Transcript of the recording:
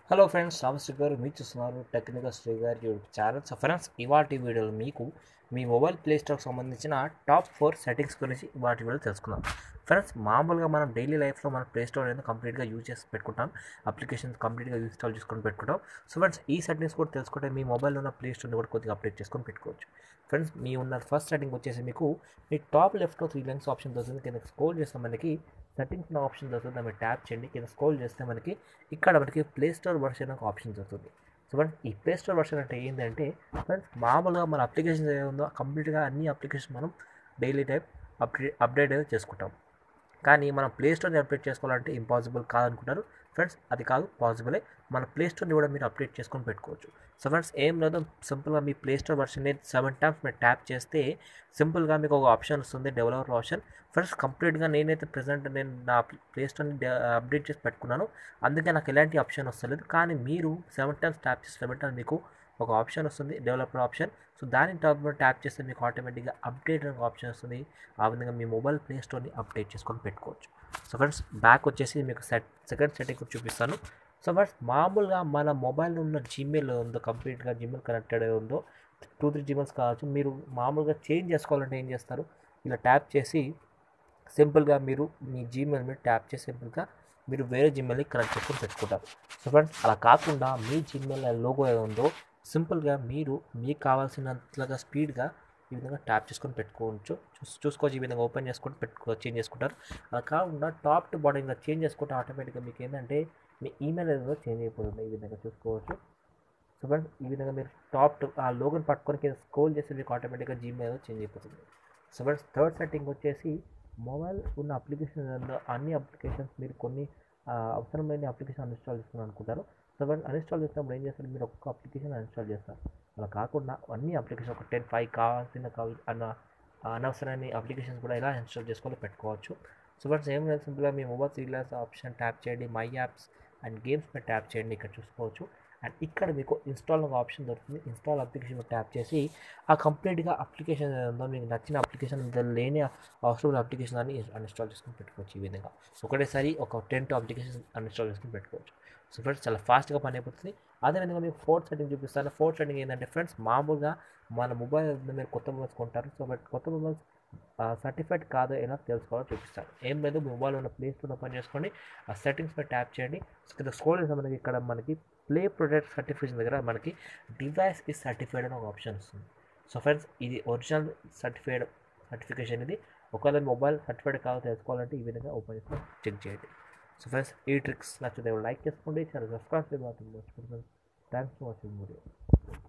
hello friends నమస్తే గారు మీరు చూస్తున్నారు టెక్నికల్ శ్రీ గారి యూట్యూబ్ ఛానల్ సో ఫ్రెండ్స్ ఇవాటి వీడియోలో మీకు మీ మొబైల్ ప్లే స్టోర్కి సంబంధించిన టాప్ ఫోర్ సెట్టింగ్స్ గురించి ఇవాటి వీడియో తెలుసుకుందాం ఫ్రెండ్స్ మామూలుగా మనం డైలీ లైఫ్లో మనం ప్లే స్టోర్ అనేది కంప్లీట్గా యూజ్ చేసి పెట్టుకుంటాం అప్లికేషన్స్ కంప్లీట్గా ఇన్స్టాల్ చేసుకొని పెట్టుకుంటాం సో ఫ్రెండ్స్ ఈ సెట్టింగ్స్ కూడా తెలుసుకుంటే మీ మొబైల్లో ఉన్న ప్లే స్టోర్ని కూడా కొద్దిగా అప్డేట్ చేసుకొని పెట్టుకోవచ్చు ఫ్రెండ్స్ మీ ఉన్న ఫస్ట్ సెట్టింగ్ వచ్చేసి మీకు మీ టాప్ లెఫ్ట్లో త్రీ లైన్స్ ఆప్షన్ దొరుకుతుంది కింద స్క్రోల్ చేస్తే మనకి సెట్టింగ్స్ అనే ఆప్షన్ దొరుకుతుంది దాన్ని ట్యాప్ చేయండి కింద స్క్రోల్ చేస్తే మనకి ఇక్కడ మనకి ప్లే స్టోర్ వర్షన్ ఒక ఆప్షన్ దొరుకుతుంది సో ఫ్రెండ్స్ ఈ ప్లే స్టోర్ వర్షన్ అంటే ఏంటంటే ఫ్రెండ్స్ మామూలుగా మన అప్లికేషన్స్ ఏ ఉందో కంప్లీట్గా అన్ని అప్లికేషన్ మనం డైలీ టైప్ అప్డేట్ అప్డేట్ చేస్తుంటాం కానీ మనం ప్లే స్టోర్ని అప్డేట్ చేసుకోవాలంటే ఇంపాసిబుల్ కాదనుకుంటారు ఫ్రెండ్స్ అది కాదు పాసిబులే మన ప్లే స్టోర్ని కూడా మీరు అప్డేట్ చేసుకొని పెట్టుకోవచ్చు సో ఫ్రెండ్స్ ఏం లేదు సింపుల్గా మీ ప్లే స్టోర్ వర్షన్ని సెవెన్ టైమ్స్ మీరు ట్యాప్ చేస్తే సింపుల్గా మీకు ఒక ఆప్షన్ వస్తుంది డెవలపర్ ఆప్షన్ ఫ్రెండ్స్ కంప్లీట్గా నేనైతే ప్రజెంట్ నేను నా ప్లే స్టోర్ని అప్డేట్ చేసి పెట్టుకున్నాను అందుకే నాకు ఎలాంటి ఆప్షన్ వస్తలేదు కానీ మీరు సెవెన్ టైమ్స్ ట్యాప్ చేసి సెవెన్ టైమ్స్ మీకు ఒక ఆప్షన్ వస్తుంది డెవలపర్ ఆప్షన్ సో దాని టాప్ ట్యాప్ చేస్తే మీకు ఆటోమేటిక్గా అప్డేట్ అనే ఆప్షన్ వస్తుంది ఆ విధంగా మీ మొబైల్ ప్లే స్టోర్ని అప్డేట్ చేసుకొని పెట్టుకోవచ్చు సో ఫ్రెండ్స్ బ్యాక్ వచ్చేసి మీకు సెట్ సెకండ్ సెట్టింగ్ చూపిస్తాను సో ఫ్రెండ్స్ మామూలుగా మన మొబైల్లో ఉన్న జీమెయిల్ ఉందో కంప్లీట్గా జీమెయిల్ కనెక్టెడ్ ఉందో టూ త్రీ జీమెయిల్స్ కావచ్చు మీరు మామూలుగా చేంజ్ చేసుకోవాలంటే ఏం చేస్తారు ఇలా ట్యాప్ చేసి సింపుల్గా మీరు మీ జీమెయిల్ మీద ట్యాప్ చేసి సింపుల్గా మీరు వేరే జీమెయిల్ని కనెక్ట్ చేసుకొని పెట్టుకుంటారు సో ఫ్రెండ్స్ అలా కాకుండా మీ జీమెయిల్ లోగో ఏదో ఉందో సింపుల్గా మీరు మీకు కావాల్సినంతగా స్పీడ్గా ఈ విధంగా ట్యాప్ చేసుకొని పెట్టుకోవచ్చు చూస్ చూసుకోవచ్చు ఈ విధంగా ఓపెన్ చేసుకొని పెట్టుకో చేంజ్ చేసుకుంటారు అలా కాకుండా టాప్ టు బాటమ్ ఇలా చేంజ్ చేసుకుంటే ఆటోమేటిక్గా మీకు ఏంటంటే మీ ఈమెయిల్ ఏదో చేంజ్ అయిపోతుంది ఈ విధంగా చూసుకోవచ్చు సో ఫ్రెండ్స్ ఈ విధంగా మీరు టాప్ టు ఆ లోగన్ పట్టుకొని కింద స్క్రోల్ చేస్తే మీకు ఆటోమేటిక్గా జీమెయిల్ చేంజ్ అయిపోతుంది సో ఫ్రెండ్స్ థర్డ్ సెట్టింగ్ వచ్చేసి మొబైల్ ఉన్న అప్లికేషన్ అన్ని అప్లికేషన్స్ మీరు కొన్ని అవసరమైన అప్లికేషన్ అన్ఇన్స్టాల్ చేసుకుని అనుకుంటారు సో ఫ్రెండ్స్ అన్ఇన్స్టాల్ చేసినప్పుడు ఏం చేస్తారు మీరు ఒక్క అప్లికేషన్ అన్ఇన్స్టాల్ చేస్తారు అలా కాకుండా అన్ని అప్లికేషన్ ఒక టెన్ ఫైవ్ కావాల్సిన కావాలి అన్న అనవసరమైన అప్లికేషన్స్ కూడా ఎలా ఇన్స్టాల్ చేసుకోవాలో పెట్టుకోవచ్చు సో ఫ్రెండ్స్ ఏం లేదు సింపుల్గా మీ మొబైల్ సీరియల్స్ ఆప్షన్ ట్యాప్ చేయండి మై యాప్స్ అండ్ గేమ్స్ మీద ట్యాప్ చేయండి ఇక్కడ చూసుకోవచ్చు అండ్ ఇక్కడ మీకు ఇన్స్టాల్ ఒక ఆప్షన్ దొరుకుతుంది ఇన్స్టాల్ అప్లికేషన్ ట్యాప్ చేసి ఆ కంప్లీట్గా అప్లికేషన్ ఉందో మీకు నచ్చిన అప్లికేషన్ లేని అవసరం అప్లికేషన్ అని అన్ఇన్స్టాల్ చేసుకుని పెట్టుకోవచ్చు ఈ విధంగా ఒకటేసారి ఒక టెన్ టు అప్లికేషన్ అన్ఇన్స్టాల్ చేసుకుని పెట్టుకోవచ్చు సో ఫ్రెండ్స్ చాలా ఫాస్ట్గా పని అయిపోతుంది అదేవిధంగా మీకు ఫోర్త్ సెట్టింగ్ చూపిస్తాను ఫోర్త్ సెట్టింగ్ ఏంటంటే ఫ్రెండ్స్ మామూలుగా మన మొబైల్ మీరు కొత్త మొబైల్స్ కొంటారు సో బట్ కొత్త మొబైల్స్ సర్టిఫైడ్ కాదో ఎలా తెలుసుకోవాలో చూపిస్తాను ఏం లేదు మొబైల్ ఉన్న ప్లే స్టోర్ ఓపెన్ చేసుకోండి ఆ సెట్టింగ్స్ మీద ట్యాప్ చేయండి కింద స్క్రోల్ చేస్తే మనకి ఇక్కడ మనకి ప్లే ప్రొడక్ట్ సర్టిఫికేషన్ దగ్గర మనకి డివైస్ ఈ సర్టిఫైడ్ అని ఒక ఆప్షన్ వస్తుంది సో ఫ్రెండ్స్ ఇది ఒరిజినల్ సర్టిఫైడ్ సర్టిఫికేషన్ ఇది ఒకవేళ మొబైల్ సర్టిఫైడ్ కాదో తెలుసుకోవాలంటే ఈ విధంగా ఓపెన్ చేసుకొని చెక్ చేయండి సో ఫ్రెండ్స్ ఈ ట్రిక్స్ నచ్చితే లైక్ చేసుకోండి చాలా సబ్స్క్రైబ్ చేయబోతుంది థ్యాంక్స్ ఫర్ వాచింగ్ వీడియో